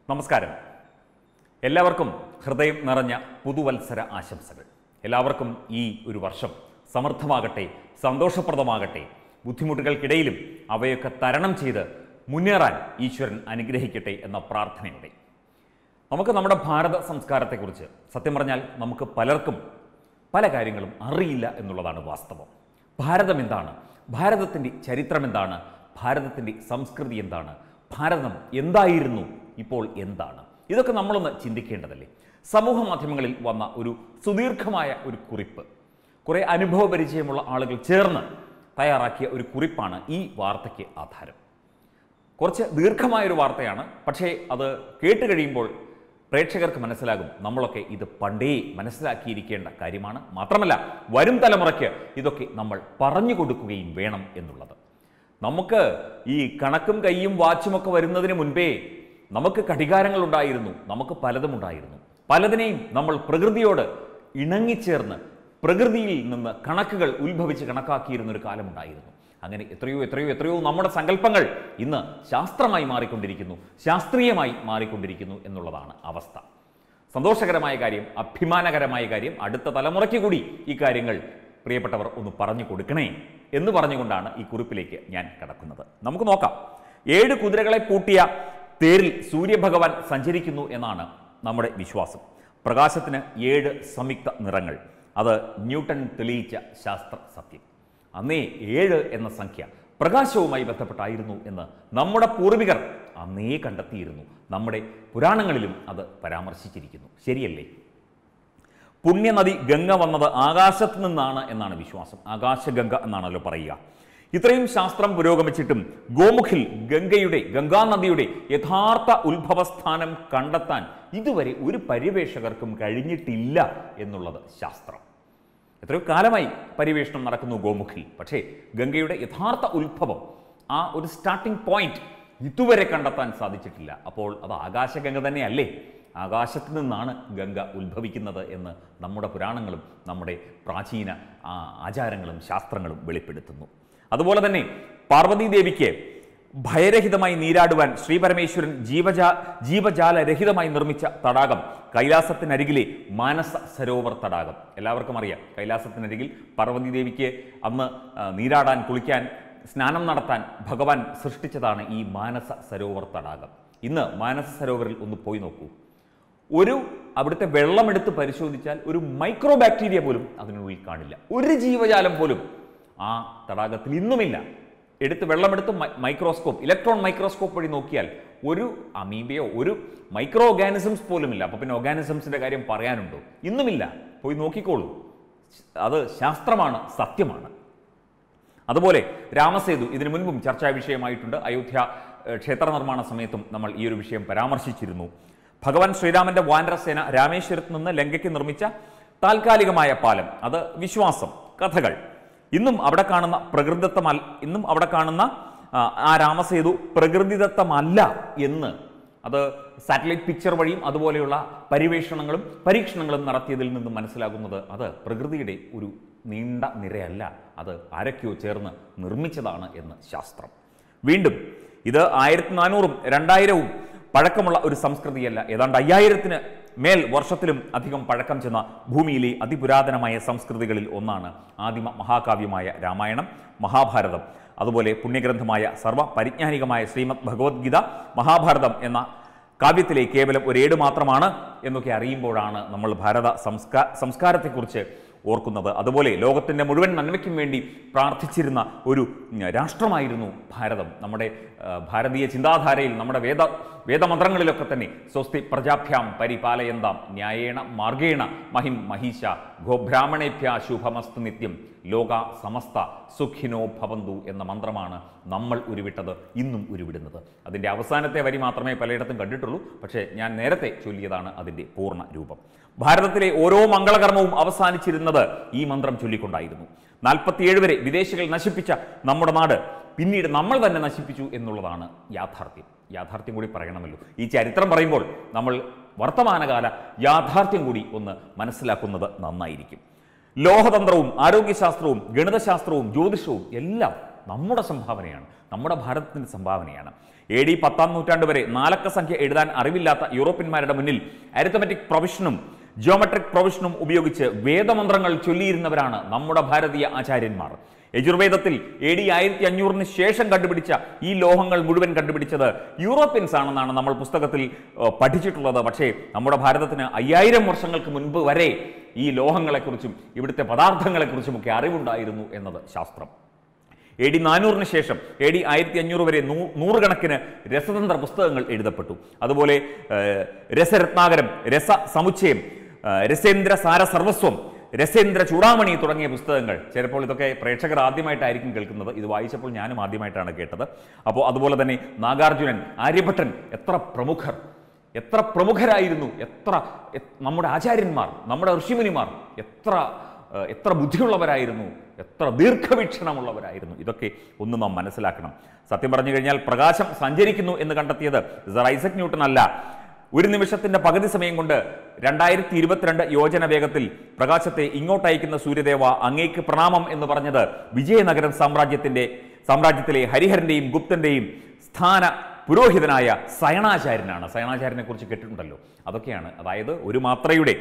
നമസ്കാരം എല്ലാവർക്കും ഹൃദയം നിറഞ്ഞ പുതുവത്സര ആശംസകൾ എല്ലാവർക്കും ഈ ഒരു വർഷം സമൃദ്ധമാകട്ടെ സന്തോഷപ്രദമാകട്ടെ ബുദ്ധിമുട്ടുകൾക്കിടയിലും അവയൊക്കെ തരണം ചെയ്ത് മുന്നേറാൻ ഈശ്വരൻ അനുഗ്രഹിക്കട്ടെ എന്ന പ്രാർത്ഥനയോടെ നമുക്ക് നമ്മുടെ ഭാരത സംസ്കാരത്തെക്കുറിച്ച് സത്യം പറഞ്ഞാൽ നമുക്ക് പലർക്കും പല കാര്യങ്ങളും അറിയില്ല എന്നുള്ളതാണ് വാസ്തവം ഭാരതം എന്താണ് ഭാരതത്തിൻ്റെ ചരിത്രം എന്താണ് ഭാരതത്തിൻ്റെ സംസ്കൃതി എന്താണ് ഭാരതം എന്തായിരുന്നു ഇപ്പോൾ എന്താണ് ഇതൊക്കെ നമ്മളൊന്ന് ചിന്തിക്കേണ്ടതല്ലേ സമൂഹ മാധ്യമങ്ങളിൽ വന്ന ഒരു സുദീർഘമായ ഒരു കുറിപ്പ് കുറേ അനുഭവ പരിചയമുള്ള ആളുകൾ ചേർന്ന് തയ്യാറാക്കിയ ഒരു കുറിപ്പാണ് ഈ വാർത്തയ്ക്ക് ആധാരം കുറച്ച് ദീർഘമായൊരു വാർത്തയാണ് പക്ഷേ അത് കേട്ട് കഴിയുമ്പോൾ പ്രേക്ഷകർക്ക് മനസ്സിലാകും നമ്മളൊക്കെ ഇത് പണ്ടേ മനസ്സിലാക്കിയിരിക്കേണ്ട കാര്യമാണ് മാത്രമല്ല വരും തലമുറയ്ക്ക് ഇതൊക്കെ നമ്മൾ പറഞ്ഞു കൊടുക്കുകയും വേണം എന്നുള്ളത് നമുക്ക് ഈ കണക്കും കൈയും വാച്ചുമൊക്കെ വരുന്നതിന് മുൻപേ നമുക്ക് ഘടികാരങ്ങൾ ഉണ്ടായിരുന്നു നമുക്ക് പലതും ഉണ്ടായിരുന്നു പലതിനെയും നമ്മൾ പ്രകൃതിയോട് ഇണങ്ങിച്ചേർന്ന് പ്രകൃതിയിൽ നിന്ന് കണക്കുകൾ ഉത്ഭവിച്ച് കണക്കാക്കിയിരുന്ന ഒരു കാലമുണ്ടായിരുന്നു അങ്ങനെ എത്രയോ എത്രയോ എത്രയോ നമ്മുടെ സങ്കല്പങ്ങൾ ഇന്ന് ശാസ്ത്രമായി മാറിക്കൊണ്ടിരിക്കുന്നു ശാസ്ത്രീയമായി മാറിക്കൊണ്ടിരിക്കുന്നു എന്നുള്ളതാണ് അവസ്ഥ സന്തോഷകരമായ കാര്യം അഭിമാനകരമായ കാര്യം അടുത്ത തലമുറയ്ക്ക് കൂടി ഈ കാര്യങ്ങൾ പ്രിയപ്പെട്ടവർ ഒന്ന് പറഞ്ഞു കൊടുക്കണേ എന്ന് പറഞ്ഞുകൊണ്ടാണ് ഈ കുറിപ്പിലേക്ക് ഞാൻ കടക്കുന്നത് നമുക്ക് നോക്കാം ഏഴ് കുതിരകളെ പൂട്ടിയ തേരിൽ സൂര്യഭഗവാൻ സഞ്ചരിക്കുന്നു എന്നാണ് നമ്മുടെ വിശ്വാസം പ്രകാശത്തിന് ഏഴ് സംയുക്ത നിറങ്ങൾ അത് ന്യൂട്ടൺ തെളിയിച്ച ശാസ്ത്ര സത്യം അന്നേ ഏഴ് എന്ന സംഖ്യ പ്രകാശവുമായി ബന്ധപ്പെട്ടായിരുന്നു എന്ന് നമ്മുടെ പൂർവികർ അന്നേ കണ്ടെത്തിയിരുന്നു നമ്മുടെ പുരാണങ്ങളിലും അത് പരാമർശിച്ചിരിക്കുന്നു ശരിയല്ലേ പുണ്യനദി ഗംഗ വന്നത് ആകാശത്ത് നിന്നാണ് എന്നാണ് വിശ്വാസം ആകാശഗംഗ എന്നാണല്ലോ പറയുക ഇത്രയും ശാസ്ത്രം പുരോഗമിച്ചിട്ടും ഗോമുഖിൽ ഗംഗയുടെ ഗംഗാനദിയുടെ യഥാർത്ഥ ഉത്ഭവസ്ഥാനം കണ്ടെത്താൻ ഇതുവരെ ഒരു പര്യവേഷകർക്കും കഴിഞ്ഞിട്ടില്ല എന്നുള്ളത് ശാസ്ത്രം എത്രയോ കാലമായി പര്യവേഷണം നടക്കുന്നു ഗോമുഖിൽ പക്ഷേ ഗംഗയുടെ യഥാർത്ഥ ഉത്ഭവം ആ ഒരു സ്റ്റാർട്ടിംഗ് പോയിന്റ് ഇതുവരെ കണ്ടെത്താൻ സാധിച്ചിട്ടില്ല അപ്പോൾ അത് ആകാശഗംഗ തന്നെയല്ലേ ആകാശത്ത് നിന്നാണ് ഗംഗ ഉത്ഭവിക്കുന്നത് എന്ന് നമ്മുടെ പുരാണങ്ങളും നമ്മുടെ പ്രാചീന ആ, ആചാരങ്ങളും ശാസ്ത്രങ്ങളും വെളിപ്പെടുത്തുന്നു അതുപോലെ തന്നെ പാർവതീദേവിക്ക് ഭയരഹിതമായി നീരാടുവാൻ ശ്രീപരമേശ്വരൻ ജീവജാ ജീവജാലരഹിതമായി നിർമ്മിച്ച തടാകം കൈലാസത്തിനരികിലെ മാനസ സരോവർ തടാകം എല്ലാവർക്കും അറിയാം കൈലാസത്തിനരികിൽ പാർവതീദേവിക്ക് അന്ന് ആ, നീരാടാൻ കുളിക്കാൻ സ്നാനം നടത്താൻ ഭഗവാൻ സൃഷ്ടിച്ചതാണ് ഈ മാനസ സരോവർ തടാകം ഇന്ന് മാനസ സരോവറിൽ ഒന്ന് പോയി നോക്കൂ ഒരു അവിടുത്തെ വെള്ളമെടുത്ത് പരിശോധിച്ചാൽ ഒരു മൈക്രോ ബാക്ടീരിയ പോലും അതിനുള്ളിൽ കാണില്ല ഒരു ജീവജാലം പോലും ആ തടാകത്തിൽ ഇന്നുമില്ല എടുത്ത് വെള്ളമെടുത്ത് മൈ- മൈക്രോസ്കോപ്പ് ഇലക്ട്രോൺ മൈക്രോസ്കോപ്പ് വഴി നോക്കിയാൽ ഒരു അമീബയോ ഒരു മൈക്രോ ഓർഗാനിസംസ് പോലുമില്ല അപ്പോൾ പിന്നെ ഓർഗാനിസംസിൻ്റെ കാര്യം പറയാനുണ്ടോ ഇന്നുമില്ല പോയി നോക്കിക്കോളൂ അത് ശാസ്ത്രമാണ് സത്യമാണ് അതുപോലെ രാമസേതു ഇതിനു മുൻപും ചർച്ചാ വിഷയമായിട്ടുണ്ട് അയോധ്യ ഏഹ്, ക്ഷേത്ര നിർമ്മാണ സമയത്തും നമ്മൾ ഈ ഒരു വിഷയം പരാമർശിച്ചിരുന്നു ഭഗവാൻ ശ്രീരാമന്റെ വാനരസേന രാമേശ്വരത്ത് നിന്ന് ലങ്കയ്ക്ക് നിർമ്മിച്ച താൽക്കാലികമായ പാലം അത് വിശ്വാസം കഥകൾ ഇന്നും അവിടെ കാണുന്ന പ്രകൃതിദത്തമല്ല ഇന്നും അവിടെ കാണുന്ന ആ, ആ രാമസേതു പ്രകൃതിദത്തമല്ല എന്ന് അത് സാറ്റലൈറ്റ് പിക്ചർ വഴിയും അതുപോലെയുള്ള പരിവേഷണങ്ങളും പരീക്ഷണങ്ങളും നടത്തിയതിൽ നിന്നും മനസ്സിലാകുന്നത് അത് പ്രകൃതിയുടെ ഒരു നീണ്ട നിരയല്ല അത് ആരൊക്കെയോ ചേർന്ന് നിർമ്മിച്ചതാണ് എന്ന് ശാസ്ത്രം വീണ്ടും ഇത് ആയിരത്തി നാനൂറും രണ്ടായിരവും പഴക്കമുള്ള ഒരു സംസ്കൃതിയല്ല ഏതാണ്ട് അയ്യായിരത്തിന് മേൽ വർഷത്തിലും അധികം പഴക്കം ചെന്ന ഭൂമിയിലെ അതിപുരാതനമായ സംസ്കൃതികളിൽ ഒന്നാണ് ആദിമ മഹാകാവ്യമായ രാമായണം മഹാഭാരതം അതുപോലെ പുണ്യഗ്രന്ഥമായ സർവ്വ പരിജ്ഞാനികമായ ശ്രീമദ് ഭഗവത്ഗീത മഹാഭാരതം എന്ന കാവ്യത്തിലെ കേവലം ഒരേട് മാത്രമാണ് എന്നൊക്കെ അറിയുമ്പോഴാണ് നമ്മൾ ഭാരത സംസ്കാ സംസ്കാരത്തെക്കുറിച്ച് ഓർക്കുന്നത് അതുപോലെ ലോകത്തിൻ്റെ മുഴുവൻ നന്മയ്ക്കും വേണ്ടി പ്രാർത്ഥിച്ചിരുന്ന ഒരു ഉം, രാഷ്ട്രമായിരുന്നു ഭാരതം നമ്മുടെ ആ, ഭാരതീയ ചിന്താധാരയിൽ നമ്മുടെ വേദ വേദമന്ത്രങ്ങളിലൊക്കെ തന്നെ സ്വസ്തി പ്രജാഭ്യാം പരിപാലയന്താം ന്യായേണ മാർഗേണ മഹിം മഹീശ ഗോബ്രാഹ്മണേഭ്യ ശുഭമസ്തു നിത്യം ലോക സമസ്ത സുഖിനോ ഭവന്തു എന്ന മന്ത്രമാണ് നമ്മൾ ഉരുവിട്ടത് ഇന്നും ഉരുവിടുന്നത് അതിൻ്റെ അവസാനത്തെ വരി മാത്രമേ പലയിടത്തും കണ്ടിട്ടുള്ളൂ പക്ഷേ ഞാൻ നേരത്തെ ചൊല്ലിയതാണ് അതിൻ്റെ പൂർണ്ണ രൂപം ഭാരതത്തിലെ ഓരോ മംഗളകർമ്മവും അവസാനിച്ചിരുന്നത് ഈ മന്ത്രം ചൊല്ലിക്കൊണ്ടായിരുന്നു നാൽപ്പത്തിയേഴ് വരെ വിദേശികൾ നശിപ്പിച്ച നമ്മുടെ നാട് പിന്നീട് നമ്മൾ തന്നെ നശിപ്പിച്ചു എന്നുള്ളതാണ് യാഥാർത്ഥ്യം യാഥാർത്ഥ്യം കൂടി പറയണമല്ലോ ഈ ചരിത്രം പറയുമ്പോൾ നമ്മൾ വർത്തമാനകാല യാഥാർത്ഥ്യം കൂടി ഒന്ന് മനസ്സിലാക്കുന്നത് നന്നായിരിക്കും ലോഹതന്ത്രവും ആരോഗ്യശാസ്ത്രവും ഗണിതശാസ്ത്രവും ജ്യോതിഷവും എല്ലാം നമ്മുടെ സംഭാവനയാണ് നമ്മുടെ ഭാരതത്തിൻ്റെ സംഭാവനയാണ് എ ഡി പത്താം നൂറ്റാണ്ട് വരെ നാലക്ക സംഖ്യ എഴുതാൻ അറിവില്ലാത്ത യൂറോപ്യന്മാരുടെ മുന്നിൽ അരിത്തമെറ്റിക് പ്രൊവിഷനും ജിയോമെട്രിക് പ്രൊവിഷനും ഉപയോഗിച്ച് വേദമന്ത്രങ്ങൾ ചൊല്ലിയിരുന്നവരാണ് നമ്മുടെ ഭാരതീയ ആചാര്യന്മാർ യജുർവേദത്തിൽ എ ഡി ആയിരത്തി അഞ്ഞൂറിന് ശേഷം കണ്ടുപിടിച്ച ഈ ലോഹങ്ങൾ മുഴുവൻ കണ്ടുപിടിച്ചത് യൂറോപ്യൻസ് ആണെന്നാണ് നമ്മൾ പുസ്തകത്തിൽ ഏഹ്, പഠിച്ചിട്ടുള്ളത് പക്ഷേ നമ്മുടെ ഭാരതത്തിന് അയ്യായിരം വർഷങ്ങൾക്ക് മുൻപ് വരെ ഈ ലോഹങ്ങളെക്കുറിച്ചും ഇവിടുത്തെ പദാർത്ഥങ്ങളെക്കുറിച്ചുമൊക്കെ അറിവുണ്ടായിരുന്നു എന്നത് ശാസ്ത്രം എ ഡി നാനൂറിന് ശേഷം എ ഡി ആയിരത്തി അഞ്ഞൂറ് വരെ നൂ നൂറുകണക്കിന് രസതന്ത്ര പുസ്തകങ്ങൾ എഴുതപ്പെട്ടു അതുപോലെ ഏഹ്, രസരത്നാകരം രസ സമുച്ചയം ഏഹ്, രസേന്ദ്ര സാര സർവസ്വം രസേന്ദ്ര ചൂടാമണി തുടങ്ങിയ പുസ്തകങ്ങൾ ചിലപ്പോൾ ഇതൊക്കെ പ്രേക്ഷകർ ആദ്യമായിട്ടായിരിക്കും കേൾക്കുന്നത് ഇത് വായിച്ചപ്പോൾ ഞാനും ആദ്യമായിട്ടാണ് കേട്ടത് അപ്പോൾ അതുപോലെ തന്നെ നാഗാർജുനൻ ആര്യഭട്ടൻ എത്ര പ്രമുഖർ എത്ര പ്രമുഖരായിരുന്നു എത്ര എ- നമ്മുടെ ആചാര്യന്മാർ നമ്മുടെ ഋഷിമുനിമാർ എത്ര ഏഹ്, എത്ര ബുദ്ധിയുള്ളവരായിരുന്നു എത്ര ദീർഘവീക്ഷണമുള്ളവരായിരുന്നു ഇതൊക്കെ ഒന്ന് നാം മനസ്സിലാക്കണം സത്യം പറഞ്ഞു കഴിഞ്ഞാൽ പ്രകാശം സഞ്ചരിക്കുന്നു എന്ന് കണ്ടെത്തിയത് സർ ഐസക് ന്യൂട്ടൺ അല്ല ഒരു നിമിഷത്തിന്റെ പകുതി സമയം കൊണ്ട് രണ്ടായിരത്തി ഇരുപത്തിരണ്ട് യോജന വേഗത്തിൽ പ്രകാശത്തെ ഇങ്ങോട്ടയക്കുന്ന സൂര്യദേവ അങ്ങേക്ക് പ്രണാമം എന്ന് പറഞ്ഞത് വിജയനഗരം സാമ്രാജ്യത്തിന്റെ സാമ്രാജ്യത്തിലെ ഹരിഹരന്റെയും ഗുപ്തന്റെയും സ്ഥാന പുരോഹിതനായ സയണാചാര്യനാണ് സയണാചാര്യനെ കുറിച്ച് കേട്ടിട്ടുണ്ടല്ലോ അതൊക്കെയാണ് അതായത് ഒരു മാത്രയുടെ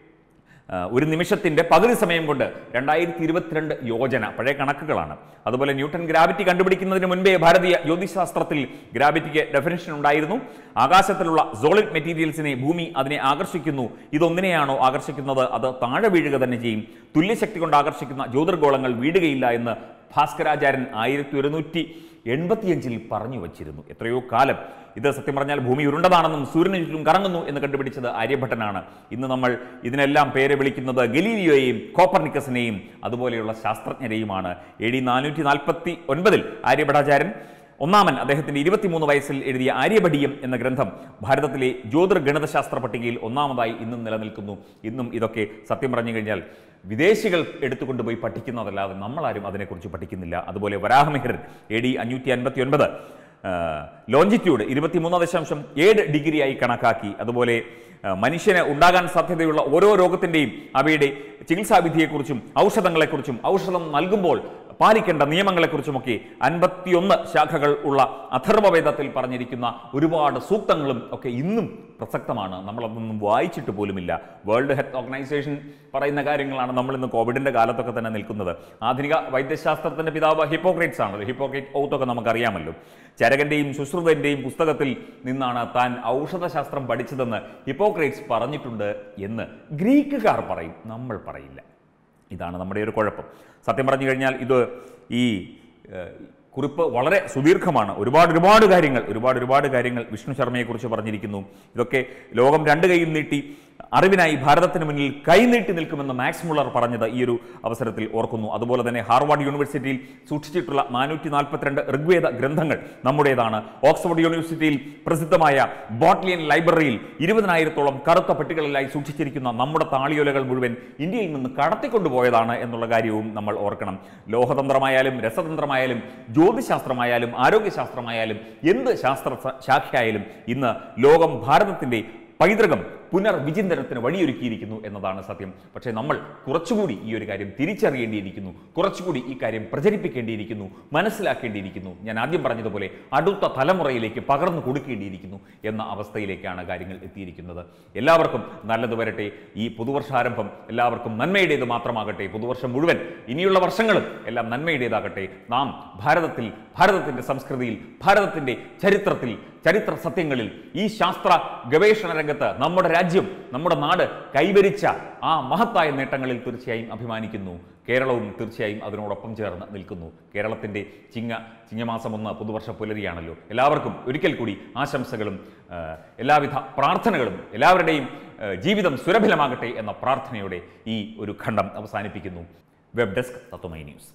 ആ, ഒരു നിമിഷത്തിന്റെ പകുതി സമയം കൊണ്ട് രണ്ടായിരത്തി ഇരുപത്തിരണ്ട് യോജന പഴയ കണക്കുകളാണ് അതുപോലെ ന്യൂട്ടൺ ഗ്രാവിറ്റി കണ്ടുപിടിക്കുന്നതിന് മുൻപേ ഭാരതീയ ജ്യോതിശാസ്ത്രത്തിൽ ഗ്രാവിറ്റിക്ക് ഡെഫിനേഷൻ ഉണ്ടായിരുന്നു ആകാശത്തിലുള്ള സോളിഡ് മെറ്റീരിയൽസിനെ ഭൂമി അതിനെ ആകർഷിക്കുന്നു ഇതൊന്നിനെയാണോ ആകർഷിക്കുന്നത് അത് താഴെ വീഴുക തന്നെ ചെയ്യും തുല്യശക്തി കൊണ്ട് ആകർഷിക്കുന്ന ജ്യോതിർഗോളങ്ങൾ വീഴുകയില്ല എന്ന് ഭാസ്കരാചാര്യൻ ആയിരത്തി ഒരുന്നൂറ്റി എൺപത്തിയഞ്ചിൽ പറഞ്ഞു വച്ചിരുന്നു എത്രയോ കാലം ഇത് സത്യം പറഞ്ഞാൽ ഭൂമി ഉരുണ്ടതാണെന്നും സൂര്യന് ചുറ്റും കറങ്ങുന്നു എന്ന് കണ്ടുപിടിച്ചത് ആര്യഭട്ടനാണ് ഇന്ന് നമ്മൾ ഇതിനെല്ലാം പേര് വിളിക്കുന്നത് ഗലീലിയോയെയും കോപ്പർനിക്കസിനെയും അതുപോലെയുള്ള ശാസ്ത്രജ്ഞരെയുമാണ് എ ഡി നാനൂറ്റി നാൽപ്പത്തി ഒൻപതിൽ ആര്യഭട്ടാചാര്യൻ ഒന്നാമൻ അദ്ദേഹത്തിന്റെ ഇരുപത്തിമൂന്ന് വയസ്സിൽ എഴുതിയ ആര്യഭടീയം എന്ന ഗ്രന്ഥം ഭാരതത്തിലെ ജ്യോതിർ ഗണിതശാസ്ത്ര പട്ടികയിൽ ഒന്നാമതായി ഇന്നും നിലനിൽക്കുന്നു ഇന്നും ഇതൊക്കെ സത്യം പറഞ്ഞു കഴിഞ്ഞാൽ വിദേശികൾ എടുത്തുകൊണ്ടുപോയി പഠിക്കുന്നതല്ലാതെ നമ്മളാരും അതിനെക്കുറിച്ച് പഠിക്കുന്നില്ല അതുപോലെ വരാഹമിഹിരൻ എ ഡി അഞ്ഞൂറ്റി അൻപത്തി ഒൻപത് ലോഞ്ചിറ്റ്യൂഡ് ഇരുപത്തിമൂന്ന് ദശാംശം ഏഴ് ഡിഗ്രിയായി കണക്കാക്കി അതുപോലെ ആ, മനുഷ്യന് ഉണ്ടാകാൻ സാധ്യതയുള്ള ഓരോ രോഗത്തിൻ്റെയും അവയുടെ ചികിത്സാവിധിയെക്കുറിച്ചും ഔഷധങ്ങളെക്കുറിച്ചും ഔഷധം നൽകുമ്പോൾ പാലിക്കേണ്ട നിയമങ്ങളെക്കുറിച്ചുമൊക്കെ അൻപത്തിയൊന്ന് ശാഖകൾ ഉള്ള അഥർവവേദത്തിൽ പറഞ്ഞിരിക്കുന്ന ഒരുപാട് സൂക്തങ്ങളും ഒക്കെ ഇന്നും പ്രസക്തമാണ് നമ്മളതൊന്നും വായിച്ചിട്ട് പോലുമില്ല വേൾഡ് ഹെൽത്ത് ഓർഗനൈസേഷൻ പറയുന്ന കാര്യങ്ങളാണ് നമ്മൾ ഇന്ന് കോവിഡിന്റെ കാലത്തൊക്കെ തന്നെ നിൽക്കുന്നത് ആധുനിക വൈദ്യശാസ്ത്രത്തിന്റെ പിതാവ് ഹിപ്പോക്രേറ്റ്സ് ആണല്ലോ ഹിപ്പോക്രേറ്റ് ഔത്തൊക്കെ നമുക്കറിയാമല്ലോ ചരകന്റെയും സുശ്രുതന്റെയും പുസ്തകത്തിൽ നിന്നാണ് താൻ ഔഷധശാസ്ത്രം പഠിച്ചതെന്ന് ഹിപ്പോക്രേറ്റ്സ് പറഞ്ഞിട്ടുണ്ട് എന്ന് ഗ്രീക്കുകാർ പറയും നമ്മൾ പറയില്ല ഇതാണ് നമ്മുടെ ഒരു കുഴപ്പം സത്യം പറഞ്ഞു കഴിഞ്ഞാൽ ഇത് ഈ ഏഹ്, കുറിപ്പ് വളരെ സുദീർഘമാണ് ഒരുപാട് ഒരുപാട് കാര്യങ്ങൾ ഒരുപാട് ഒരുപാട് കാര്യങ്ങൾ വിഷ്ണു ശർമ്മയെക്കുറിച്ച് പറഞ്ഞിരിക്കുന്നു ഇതൊക്കെ ലോകം രണ്ട് കൈയും നീട്ടി അറിവിനായി ഭാരതത്തിന് മുന്നിൽ കൈനീട്ടി നിൽക്കുമെന്ന് മാക്സ് മുള്ളർ പറഞ്ഞത് ഈ ഒരു അവസരത്തിൽ ഓർക്കുന്നു അതുപോലെ തന്നെ ഹാർവാർഡ് യൂണിവേഴ്സിറ്റിയിൽ സൂക്ഷിച്ചിട്ടുള്ള നാനൂറ്റി നാൽപ്പത്തിരണ്ട് ഋഗ്വേദ ഗ്രന്ഥങ്ങൾ നമ്മുടേതാണ് ഓക്സ്ഫോർഡ് യൂണിവേഴ്സിറ്റിയിൽ പ്രസിദ്ധമായ ബോട്ട്ലിയൻ ലൈബ്രറിയിൽ ഇരുപതിനായിരത്തോളം കറുത്ത പെട്ടികളിലായി സൂക്ഷിച്ചിരിക്കുന്ന നമ്മുടെ താളിയോലകൾ മുഴുവൻ ഇന്ത്യയിൽ നിന്ന് കടത്തിക്കൊണ്ടുപോയതാണ് എന്നുള്ള കാര്യവും നമ്മൾ ഓർക്കണം ലോഹതന്ത്രമായാലും രസതന്ത്രമായാലും ജ്യോതിശാസ്ത്രമായാലും ആരോഗ്യശാസ്ത്രമായാലും എന്ത് ശാസ്ത്ര സ- ശാഖയായാലും ഇന്ന് ലോകം ഭാരതത്തിന്റെ പൈതൃകം പുനർവിചിന്തനത്തിന് വഴിയൊരുക്കിയിരിക്കുന്നു എന്നതാണ് സത്യം പക്ഷേ നമ്മൾ കുറച്ചുകൂടി ഈ ഒരു കാര്യം തിരിച്ചറിയേണ്ടിയിരിക്കുന്നു കുറച്ചുകൂടി ഈ കാര്യം പ്രചരിപ്പിക്കേണ്ടിയിരിക്കുന്നു മനസ്സിലാക്കേണ്ടിയിരിക്കുന്നു ഞാൻ ആദ്യം പറഞ്ഞതുപോലെ അടുത്ത തലമുറയിലേക്ക് പകർന്നു കൊടുക്കേണ്ടിയിരിക്കുന്നു എന്ന അവസ്ഥയിലേക്കാണ് കാര്യങ്ങൾ എത്തിയിരിക്കുന്നത് എല്ലാവർക്കും നല്ലത് വരട്ടെ ഈ പുതുവർഷാരംഭം എല്ലാവർക്കും നന്മയുടേത് മാത്രമാകട്ടെ പുതുവർഷം മുഴുവൻ ഇനിയുള്ള വർഷങ്ങളും എല്ലാം നന്മയുടേതാകട്ടെ നാം ഭാരതത്തിൽ ഭാരതത്തിന്റെ സംസ്കൃതിയിൽ ഭാരതത്തിന്റെ ചരിത്രത്തിൽ ചരിത്ര സത്യങ്ങളിൽ ഈ ശാസ്ത്ര ഗവേഷണ രംഗത്ത് നമ്മുടെ രാജ്യം നമ്മുടെ നാട് കൈവരിച്ച ആ മഹത്തായ നേട്ടങ്ങളിൽ തീർച്ചയായും അഭിമാനിക്കുന്നു കേരളവും തീർച്ചയായും അതിനോടൊപ്പം ചേർന്ന് നിൽക്കുന്നു കേരളത്തിന്റെ ചിങ്ങ ചിങ്ങമാസം ഒന്ന് പുതുവർഷ പുലരിയാണല്ലോ എല്ലാവർക്കും ഒരിക്കൽ കൂടി ആശംസകളും ആ, എല്ലാവിധ പ്രാർത്ഥനകളും എല്ലാവരുടെയും ആ, ജീവിതം സുരഭിലമാകട്ടെ എന്ന പ്രാർത്ഥനയോടെ ഈ ഒരു ഖണ്ഡം അവസാനിപ്പിക്കുന്നു വെബ് ഡെസ്ക് തത്വമൈ ന്യൂസ്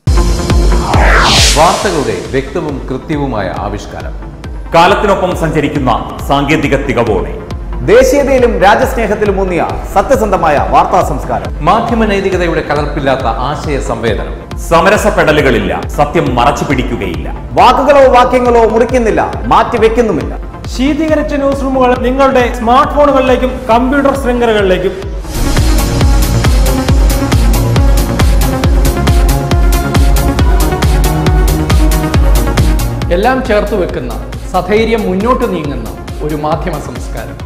വാർത്തകളുടെ വ്യക്തവും കൃത്യവുമായ ആവിഷ്കാരം കാലത്തിനൊപ്പം സഞ്ചരിക്കുന്ന സാങ്കേതിക തികവോടെ ദേശീയതയിലും രാജ്യസ്നേഹത്തിലും ഊന്നിയ സത്യസന്ധമായ വാർത്താ സംസ്കാരം മാധ്യമ നൈതികതയുടെ കലർപ്പില്ലാത്ത ആശയ സംവേദനം സമരസപ്പെടലുകളില്ല സത്യം മറച്ചു പിടിക്കുകയില്ല വാക്കുകളോ വാക്യങ്ങളോ മുറിക്കുന്നില്ല മാറ്റിവെക്കുന്നുമില്ല ശീതീകരിച്ച ന്യൂസ് റൂമുകൾ നിങ്ങളുടെ സ്മാർട്ട് ഫോണുകളിലേക്കും കമ്പ്യൂട്ടർ ശൃംഖലകളിലേക്കും എല്ലാം ചേർത്ത് വെക്കുന്ന സധൈര്യം മുന്നോട്ട് നീങ്ങുന്ന ഒരു മാധ്യമ സംസ്കാരം